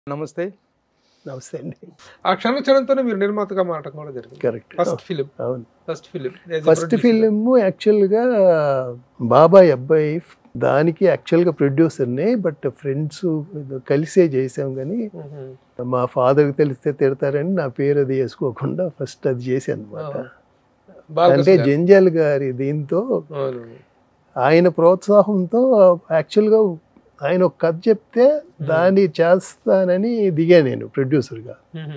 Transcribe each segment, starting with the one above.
నమస్తే నమస్తే అండి ఆ క్షణ క్షణంతోనే మీరు నిర్మాతగా మారటం కూడా జరిగింది కరెక్ట్ ఫస్ట్ ఫిలిం అవును ఫస్ట్ ఫిలిం ఫస్ట్ ఫిలిం యాక్చువల్గా బాబాయ్ అబ్బాయి దానికి యాక్చువల్గా ప్రొడ్యూసర్నే బట్ ఫ్రెండ్స్ కలిసే చేసాం కానీ మా ఫాదర్కి తెలిస్తే తిడతారని నా పేరు అది వేసుకోకుండా ఫస్ట్ అది చేశాను అనమాట అంటే జంజాల్ గారి దీంతో ఆయన ప్రోత్సాహంతో యాక్చువల్గా ఆయన ఒక కథ చెప్తే దాన్ని చేస్తానని దిగా నేను ప్రొడ్యూసర్గా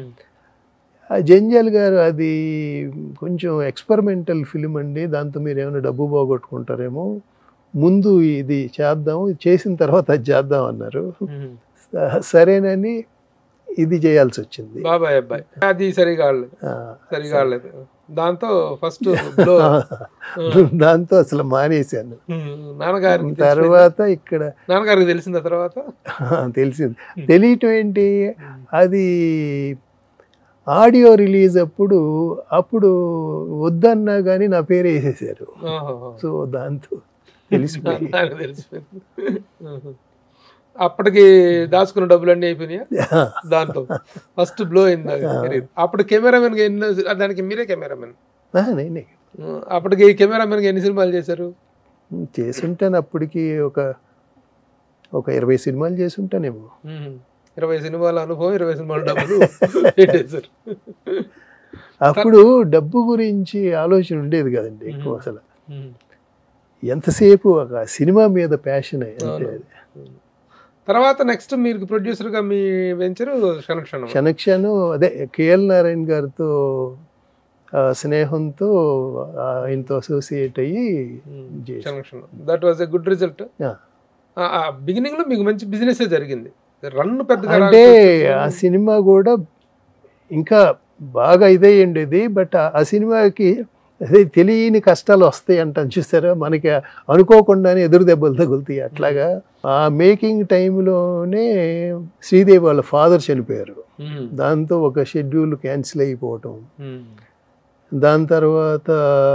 ఆ జంజాల్ గారు అది కొంచెం ఎక్స్పెరిమెంటల్ ఫిలిం అండి దాంతో మీరు ఏమైనా డబ్బు పోగొట్టుకుంటారేమో ముందు ఇది చేద్దాం ఇది చేసిన తర్వాత అది చేద్దాం అన్నారు స- సరేనని ఇది చేయాల్సి వచ్చింది బాబాయ్ అబ్బాయి అది సరిగా ఆడలేదు ఆ, సరిగా ఆడలేదు దాంతో ఫస్ట్ బ్లో దాంతో అసలు మానేశాను నాన్నగారికి తెలిసిపోయిందా? తర్వాత ఇక్కడ నాన్నగారికి తెలిసిన తర్వాత తెలిసింది తెలియటం ఏంటి అది ఆడియో రిలీజ్ అప్పుడు అప్పుడు వద్దన్నా కానీ నా పేరు వేసేసారు ఓహో. సో దాంతో తెలిసిపోయి నాకు తెలిసిపోయింది అప్పటికి దాచుకున్న డబ్బులన్నీ అయిపోయినాయా దాంతో ఫస్ట్ బ్లో అయింది నాకు తెలియదు. అప్పుడు కెమెరామెన్ ఎన్ని దానికి మీరే కెమెరామెన్ ఆ, నేనే అప్పటికి కెమెరామెన్ ఎన్ని సినిమాలు చేశారు చేసుంటాను అప్పటికి ఒక ఒక ఇరవై సినిమాలు చేసి ఉంటానేమో ఉమ్. ఇరవై సినిమాల అనుభవం ఇరవై సినిమాల డబ్బులు పెట్టేశారు అప్పుడు డబ్బు గురించి ఆలోచన ఉండేది కదండి ఎక్కువ అసలు ఉమ్. ఎంతసేపు ఒక సినిమా మీద ప్యాషన్ అంటే అవును. తర్వాత నెక్స్ట్ మీరు producer గా మీ వెంచర్ క్షణక్షణం క్షణక్షణం అదే కేఎల్ నారాయణ గారితో ఆ, స్నేహంతో ఆయనతో అసోసియేట్ అయ్యి చేశాను. Kshana Kshanam that was a good result Yeah. Beginning లో మీకు మంచి బిజినెస్ జరిగింది రన్ పెద్దగా అంటే రాకపోతే- ఆ సినిమా కూడా ఇంకా బాగా ఇదయ్యండేది బట్ ఆ సినిమాకి అదే తెలియని కష్టాలు వస్తాయి అంటాను చూసారా మనకి అనుకోకుండానే ఎదురు దెబ్బలు తగులుతాయి అట్లాగా ఆ మేకింగ్ టైంలోనే శ్రీదేవి వాళ్ళ ఫాదర్ చనిపోయారు ఉమ్. దాంతో ఒక షెడ్యూల్ క్యాన్సిల్ అయిపోవటం ఉమ్. దాని తర్వాత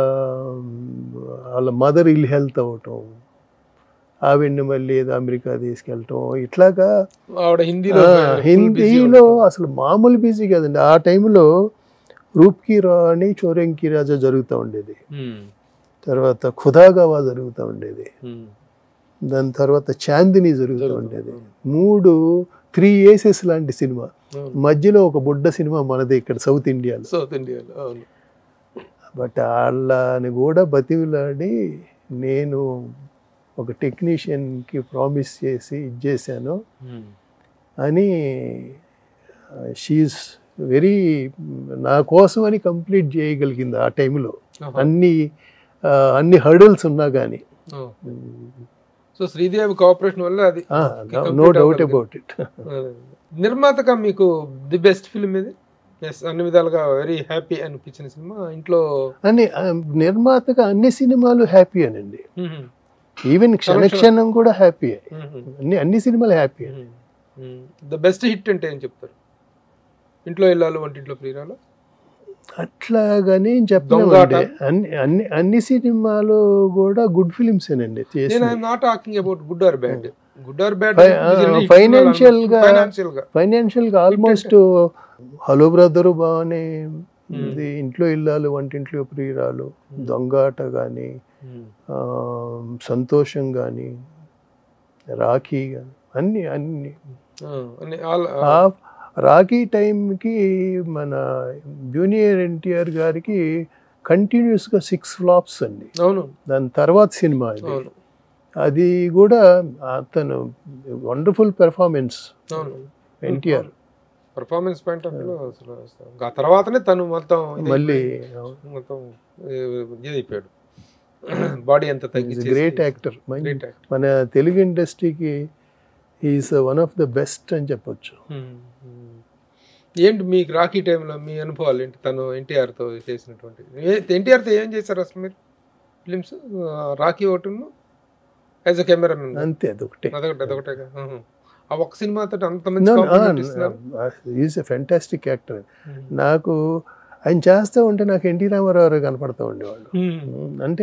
వాళ్ళ మదర్ ఇల్ హెల్త్ అవ్వటం ఆవిడ్ని మళ్ళీ ఏదో అమెరికా తీసుకెళ్ళటం ఇట్లాగా ఆవిడ హిందీలో ఆ, full busy హిందీలో ఉంటారు. అసలు మామూలు బిజీ కదండి ఆ టైంలో రూప్కి రాణి చోరంకి రాజా జరుగుతూ ఉండేది ఉమ్. తర్వాత ఖుదాగవా జరుగుతూ ఉండేది ఉమ్. దాని తర్వాత చాందిని జరుగుతూ జరుగుతూ ఉండేది ఉంది. మూడు త్రీ ఏసెస్ లాంటి సినిమా అవును. మధ్యలో ఒక బుడ్డ సినిమా మనది ఇక్కడ సౌత్ ఇండియాలో సౌత్ ఇండియాలో అవును బట్ వాళ్ళని కూడా బతిమిలాడి నేను ఒక టెక్నీషియన్కి ప్రామిస్ చేసి ఇచ్చేసాను ఉమ్. అని షీఈస్ వెరీ నా కోసం అని కంప్లీట్ చేయగలిగింది ఆ టైంలో ఆహా. అన్ని ఆ, అన్ని హర్డల్స్ ఉన్నా కానీ ఓ. సో శ్రీదేవి కోఆపరేషన్ వల్ల అది నో complete డౌట్ అవ్వగలిగింది. అబౌట్ ఇట్ అదే. నిర్మాతగా మీకు ది బెస్ట్ ఫిల్మ్ ఇది ఎస్ అన్ని విధాలుగా వెరీ హ్యాపీ అనిపించిన సినిమా ఇంట్లో అని ఆ, నిర్మాతగా అన్ని సినిమాలు హ్యాపీ అనండి మ్మ్. ఈవెన్ క్షణక్షణం కూడా హ్యాపీ మ్మ్. అన్ని అన్ని సినిమాలు హ్యాపీ ద బెస్ట్ హిట్ అంటే ఏం చెప్తారు ఇంట్లో వెళ్ళాలి వంటింట్లో ప్రియురాలు అట్లాగని చెప్పలేమండి దొంగాట. అన్ని అన్ని అన్ని సినిమాలు కూడా గుడ్ ఫిలిమ్స్ ఏనండి నేను చేసి I'm not talking about good or bad good or bad Fi- uh, financial గా- ఫైనాన్షియల్ గా ఫైనాన్షియల్ గా ఆల్మోస్ట్ హలో బ్రదరు బాగానే ఇది ఇంట్లో ఇల్లాలు వంటింట్లో ప్రియురాలు దొంగాట కానీ సంతోషం కానీ రాఖీ కానీ అన్ని అన్ని ఆ రాఖీ టైంకి మన జూనియర్ ఎన్టీఆర్ గారికి కంటిన్యూస్గా సిక్స్ ఫ్లాప్స్ అండి అవును దాని తర్వాత సినిమా ఇది అవును అది కూడా అతను వండర్ఫుల్ పెర్ఫార్మెన్స్ అవును NTR performance point of view అసలు అసలు ఆ తర్వాతనే తను మొత్తం ఇది మళ్ళీ మొత్తం ఇది అయిపోయాడు బాడీ అంతా తగ్గించి గ్రేట్ యాక్టర్ గ్రేట్ యాక్టర్ మన తెలుగు ఇండస్ట్రీకి is one of the best అని చెప్పొచ్చు ఏంటి మీకు రాఖీ టైంలో మీ అనుభవాలు ఏంటి తను ఎన్టీఆర్ తో చేసినటువంటి ఎన్టీఆర్ తో ఏం చేశారు అసలు మీరు ఫిలిమ్స్ రాఖీ ఒకటి యాజ్ అ కెమెరామెన్ అంతే అదొకటే అదొకటి అదొకటే ఆ ఒక్క సినిమాతో అంత మంచి compliment ఇస్తున్నారు. ఈజ్ ఎ ఫెంటాస్టిక్ యాక్టర్ నాకు ఆయన చేస్తూ ఉంటే నాకు ఎన్టీ రామారావు గారు కనపడుతూ ఉండేవాళ్ళు Hmm. అంటే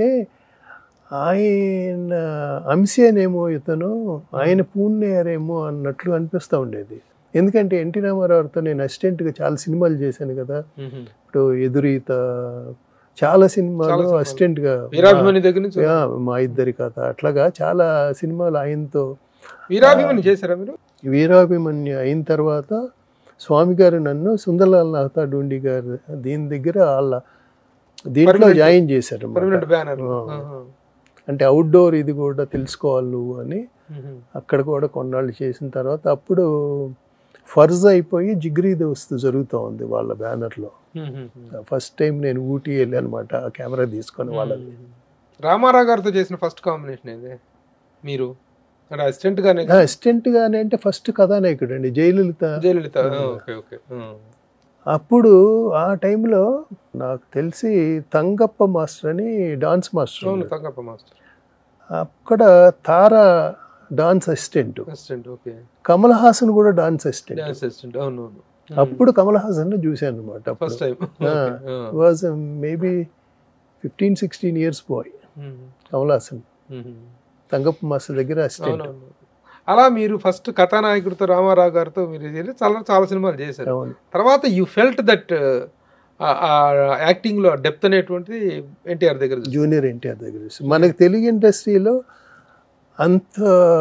ఆయన అంశేనేమో ఇతను ఆయన పూణ్యారేమో అన్నట్లు అనిపిస్తూ ఉండేది ఎందుకంటే ఎన్టీ రామారావుతో నేను అసిస్టెంట్గా చాలా సినిమాలు చేశాను కదా మ్మ్. ఇప్పుడు ఎదురీత చాలా సినిమాలు సినిమాలు. అసిస్టెంట్గా వీరాభిమని దగ్గర నుంచి యా, మా ఇద్దరి కథ అట్లాగా చాలా సినిమాలు ఆయనతో వీరాభిమని చేశారా మీరు వీరాభిమన్యు అయిన తర్వాత స్వామి గారు నన్ను సుందరలాల్ నాథా డూండి గారు దీని దగ్గర వాళ్ళ దీంట్లో Permanent- జాయిన్ చేశారు పర్మనెంట్ బ్యానర్ ఆ. అంటే అవుట్డోర్ ఇది కూడా తెలుసుకోవాలి నువ్వు అని అక్కడ కూడా కొన్నాళ్ళు చేసిన తర్వాత అప్పుడు ఫర్జ్ అయిపోయి జిగ్రీ దోస్తు జరుగుతూ ఉంది వాళ్ళ బ్యానర్లో ఫస్ట్ టైం నేను ఊటీ వెళ్ళి అనమాట ఆ కెమెరా తీసుకొని వాళ్ళది రామారావు గారితో చేసిన ఫస్ట్ కాంబినేషన్ ఏది మీరు అంటే అసిస్టెంట్ గానే అసిస్టెంట్ గానే అంటే ఫస్ట్ కథానాయకుడు అండి జయలలిత జయలలిత ఓకే ఓకే అప్పుడు ఆ టైంలో నాకు తెలిసి తంగప్ప మాస్టర్ అని డాన్స్ మాస్టర్ అవును ఉన్నాడు. తంగప్ప మాస్టర్ అక్కడ తార dance assistant assistant okay Kamal Haasan కూడా డాన్స్ అసిస్టెంట్ డాన్స్ అసిస్టెంట్ అవును అవును అప్పుడు కమల్ హాసన్ చూశాను అనమాట first time was maybe fifteen sixteen years boy Kamal Haasan Thangappa master దగ్గర అసిస్టెంట్ అవునవును అలా మీరు ఫస్ట్ కథానాయకుడితో రామారావు గారితో మీరు చేసి చాలా చాలా సినిమాలు చేశారు అవును తర్వాత యూ ఫెల్ట్ దట్ యాక్టింగ్ లో డెప్త్ అనేటువంటిది ఎన్టీఆర్ దగ్గర చూసారు. జూనియర్ ఎన్టీఆర్ దగ్గర చూసి మనకు తెలుగు ఇండస్ట్రీలో అంత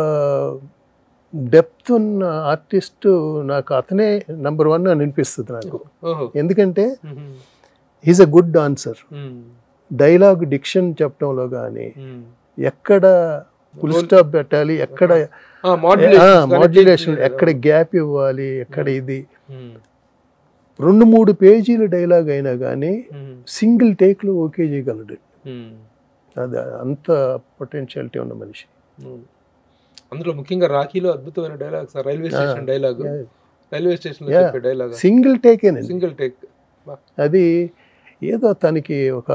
డెప్త్ ఉన్న ఆర్టిస్ట్ నాకు అతనే నంబర్ వన్ అని అనిపిస్తుంది నాకు ఓహో ఎందుకంటే మ్మ్. ఈజ్ అ గుడ్ డాన్సర్ మ్మ్. డైలాగ్ డిక్షన్ చెప్పడంలో కానీ మ్మ్. ఎక్కడ ఫుల్ స్టాప్ పెట్టాలి ఎక్కడ ఆ, modulation, మాడ్యులేషన్ correct. ఎక్కడ గ్యాప్ ఇవ్వాలి ఎక్కడ ఇది మ్మ్. రెండు మూడు పేజీల డైలాగ్ అయినా కానీ మ్మ్. సింగిల్ టేక్లో ఓకే చేయగలడు మ్మ్. అది అంత పొటెన్షియాలిటీ ఉన్న మనిషి అవును. అందులో ముఖ్యంగా రాఖీలో అద్భుతమైన dialogue sir railway station dialogue railway station లో Yeah. చెప్పే డైలాగ్ సింగిల్ టేకేనండి సింగిల్ టేక్ అది ఏదో తనకి ఒక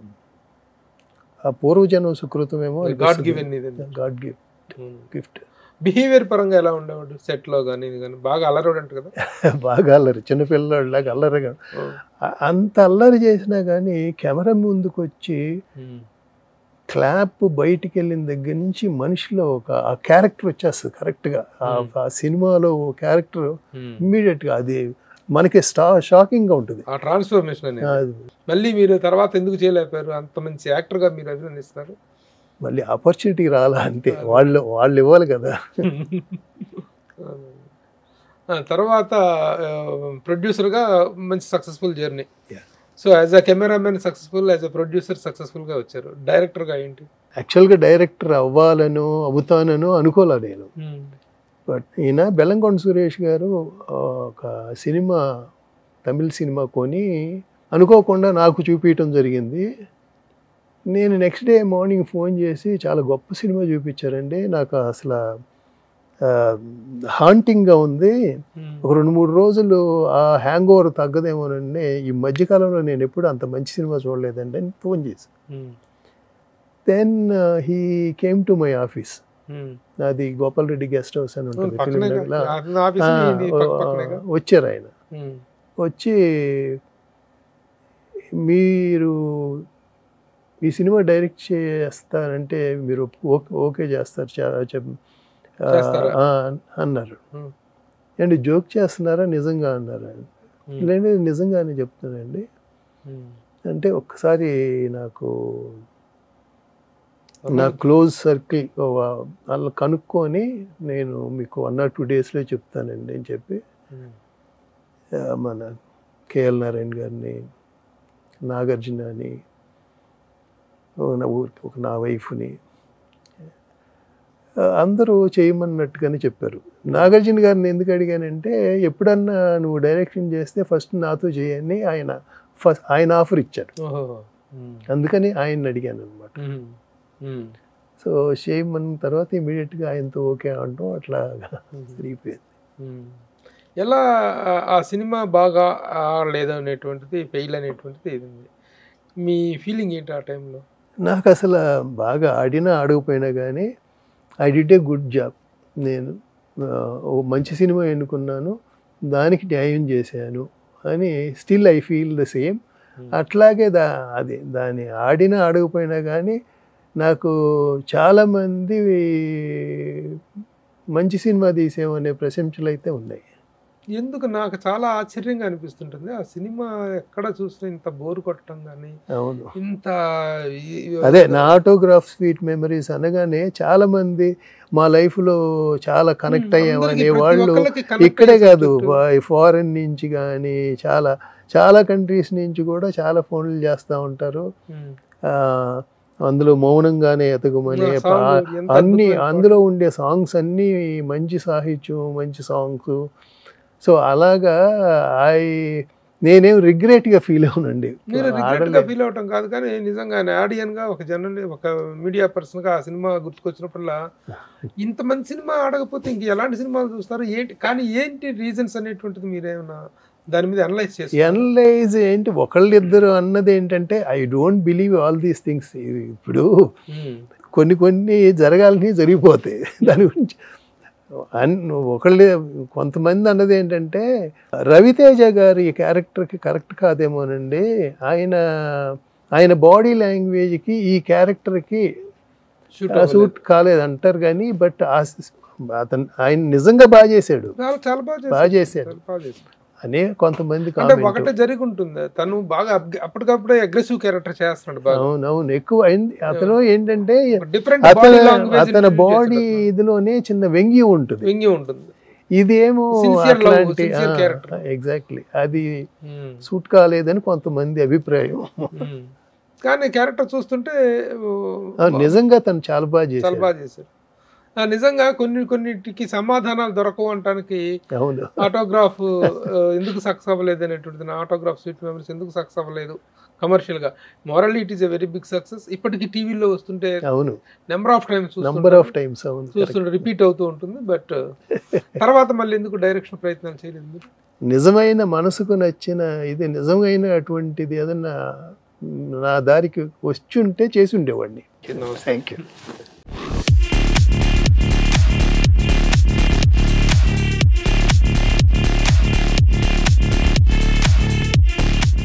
ఆ పూర్వజన్మ సుకృతమేమో గాడ్ గివెన్ ఇది గాడ్ గిఫ్ట్ గిఫ్ట్ బిహేవియర్ పరంగా ఎలా ఉండేవాడు సెట్ లో కానీ ఇది కానీ బాగా అలరోడు అంట కదా బాగా అల్లరి చిన్నపిల్లలాగా అల్లరిగా ఓ. ఆ- అంత అల్లరి చేసినా కానీ కెమెరా ముందుకు వచ్చి మ్మ్. క్లాప్ బయటికి వెళ్ళిన దగ్గర నుంచి మనిషిలో ఒక ఆ క్యారెక్టర్ వచ్చేస్తుంది కరెక్ట్గా ఆ- ఆ సినిమాలో ఓ క్యారెక్టర్ మ్మ్. ఇమ్మీడియట్గా అది మనకి స్టా షాకింగ్గా ఉంటుంది ఆ ట్రాన్స్ఫర్మేషన్ అనేది అది మళ్ళీ మీరు తర్వాత ఎందుకు చేయలేకపోయారు అంత మంచి యాక్టర్ గా మీరు అభినందిస్తున్నారు మళ్ళీ ఆపర్చునిటీ రాలా అంతే వాళ్ళు వాళ్ళు ఇవ్వాలి కదా ఆ, తర్వాత ప్రొడ్యూసర్ గా మంచి successful journey Yeah. So as a cameraman successful as a producer successful గా వచ్చారు డైరెక్టర్ గా ఏంటి యాక్చువల్గా డైరెక్టర్ అవ్వాలనో అవుతానో అనుకోలే నేను బట్ ఈయన బెల్లంకొండ సురేష్ గారు ఆ, ఒక సినిమా తమిళ సినిమా కొని అనుకోకుండా నాకు చూపించడం జరిగింది నేను నెక్స్ట్ డే మార్నింగ్ ఫోన్ చేసి చాలా గొప్ప సినిమా చూపించారండి నాకు అసలు హాంటింగ్గా ఉంది ఒక రెండు మూడు రోజులు ఆ హ్యాంగ్ ఓవర్ తగ్గదేమోనండి ఈ మధ్యకాలంలో నేను ఎప్పుడు అంత మంచి సినిమా చూడలేదండి అని ఫోన్ చేసి then he came to my office అది గోపాల్ రెడ్డి గెస్ట్ హౌస్ అని ఉంటుంది పక్కనే ఫిలిం నగర్లో. ఆఫీస్ ఆ, ఇది పక్క- పక్కనేగా వచ్చారు ఆయన ఉమ్, వచ్చి మీరు ఈ సినిమా డైరెక్ట్ చేస్తారంటే మీరు ఓకే ఓకే చేస్తారు చా- చెప్- ఆ, చేస్తారా? ఆ, అన్నారు ఉమ్, అండి జోక్ చేస్తున్నారా నిజంగా అన్నారు ఆయన ఉమ్, లేదు నిజంగానే చెప్తానండి ఉమ్. అంటే ఒక్కసారి నాకు నా క్లోజ్ సర్కిల్ వాళ్ళు కనుక్కొని నేను మీకు వన్ ఆర్ టూ డేస్లో చెప్తానండి అని చెప్పి ఉమ్, ఆ, మన కేఎల్ నారాయణ గారిని నాగార్జున అని ఓ నా ఊరికి ఒక నా వైఫ్ని ఆ, అందరూ చేయమన్నట్టుగానే చెప్పారు నాగార్జున గారిని ఎందుకు అడిగానంటే ఎప్పుడన్నా నువ్వు డైరెక్షన్ చేస్తే ఫస్ట్ నాతో చేయని ఆయన ఫస్ట్ ఆయన ఆఫర్ ఇచ్చారు ఓహో, ఉమ్, అందుకని ఆయన్ని అడిగాను అనమాట ఉమ్, ఉమ్, సో చేయమన్న తర్వాత ఇమీడియట్గా ఆయనతో ఓకే అంటాం అట్లా ఉమ్. తిరిగిపోయింది ఉమ్. ఎలా ఆ- ఆ సినిమా బాగా ఆడలేదు అనేటువంటిది ఫెయిల్ అనేటువంటిది ఇది ఉంది మీ ఫీలింగ్ ఏంటి ఆ టైంలో నాకు అసలు బాగా ఆడినా ఆడకపోయినా కానీ I did a good job నేను ఆ, ఓ మంచి సినిమా ఎన్నుకున్నాను దానికి న్యాయం చేశాను అని still I feel the same అట్లాగే దా అది దాన్ని ఆడినా ఆడకపోయినా కానీ నాకు చాలామంది మంచి సినిమా తీసామనే ప్రశంసలు అయితే ఉన్నాయి ఎందుకు నాకు చాలా ఆశ్చర్యంగా అనిపిస్తుంటుంది ఆ సినిమా ఎక్కడ చూసినా ఇంత బోర్ కొట్టడం కానీ అవును ఇంత ఈ- అదే నా ఆటోగ్రాఫ్ స్వీట్ మెమరీస్ అనగానే చాలా మంది మా లైఫ్ లో చాలా కనెక్ట్ ఉమ్, అయ్యామనే అందరికీ ప్రతి వాళ్ళు ఒక్కళ్ళకి connect ఇక్కడే అయ్యే కాదు subject. ఫారెన్ నుంచి కానీ చాలా చాలా కంట్రీస్ నుంచి కూడా చాలా ఫోన్లు చేస్తూ ఉంటారు ఉమ్. ఆ, అందులో మౌనంగానే ఎతకమని ఆ song ఎంత అన్ని అద్భుతమైన అందులో ఉండే సాంగ్స్ అన్నీ మంచి సాహిత్యం మంచి సాంగ్స్ సో అలాగా ఐ నేనేం regret గా ఫీల్ అవునండి మీరు రిగ్రెట్ గా ఆడలే- ఫీల్ అవటం కాదు కానీ నిజంగా ఆడియన్ గా ఒక జర్నల్ ఒక మీడియా పర్సన్ గా ఆ సినిమా గుర్తుకొచ్చినప్పుడల్లా ఇంత మంచి సినిమా ఆడకపోతే ఇంక ఎలాంటి సినిమాలు చూస్తారు ఏంటి కానీ ఏంటి రీజన్స్ అనేటువంటిది మీరేమన్నా దాని మీద అనలైజ్ చేస్తారు ఎనలైజ్ ఏంటి ఒకళ్ళిద్దరు అన్నది ఏంటంటే I don't believe all these things ఇప్పుడు కొన్ని కొన్ని జరగాలని జరిగిపోతాయి దాని గురించి అన్ ఒకళ్ళే కొంతమంది అన్నది ఏంటంటే రవితేజ గారి క్యారెక్టర్కి కరెక్ట్ కాదేమోనండి ఆయన ఆయన బాడీ లాంగ్వేజ్కి ఈ క్యారెక్టర్కి సూట్ కాలేదు అంటారు కానీ బట్ అతను ఆయన నిజంగా బాగా చేశాడు చాలా చాలా బాగా బాగా చేశారు. చేశాడు. చాలా బాగా చేశారు. అనే కొంతమంది అంటే comment. ఒకటే జరిగి ఉంటుంది తను బాగా అప్- అప్పటికప్పుడే అగ్రెసివ్ క్యారెక్టర్ చేస్తున్నాడు బాగా అవునవును ఎక్కువ అయింది అతను ఏంటంటే డిఫరెంట్ అతని బాడీ లాంగ్వేజ్ అతని బాడీ ఇదిలోనే చిన్న వెంగి ఉంటుంది వ్యంగ్యం ఉంటుంది ఇదేమో Sincere love, అట్లాంటి sincere character. ఎగ్జాక్ట్లీ అది ఉమ్. సూట్ కాలేదని కొంతమంది అభిప్రాయం ఉమ్. కానీ క్యారెక్టర్ చూస్తుంటే ఆ, నిజంగా తను చాలా బాగా చాలా చేశాడు బాగా చేశారు ఆ, నిజంగా కొన్ని కొన్నిటికి సమాధానాలు దొరకవు అంటానికి అవును ఆటోగ్రాఫ్ ఆ, ఎందుకు సక్సెస్ అవ్వలేదు అనేటువంటిది నా ఆటోగ్రాఫ్ స్వీట్ మెమరీస్ ఎందుకు సక్సెస్ అవ్వలేదు కమర్షియల్ గా morally it is a very big success ఇప్పటికీ టీవీలో వస్తుంటే అవును number of times number of times అవును చూస్తుంటే రిపీట్ అవుతూ ఉంటుంది బట్ తర్వాత మళ్ళీ ఎందుకు డైరెక్షన్ ప్రయత్నాలు చేయలేదు మీరు? నిజమైన మనసుకు నచ్చిన ఇది నిజమైన అటువంటిది ఏదన్నా నా దారికి వచ్చి ఉంటే చేసి ఉండేవాడిని థ్యాంక్ యూ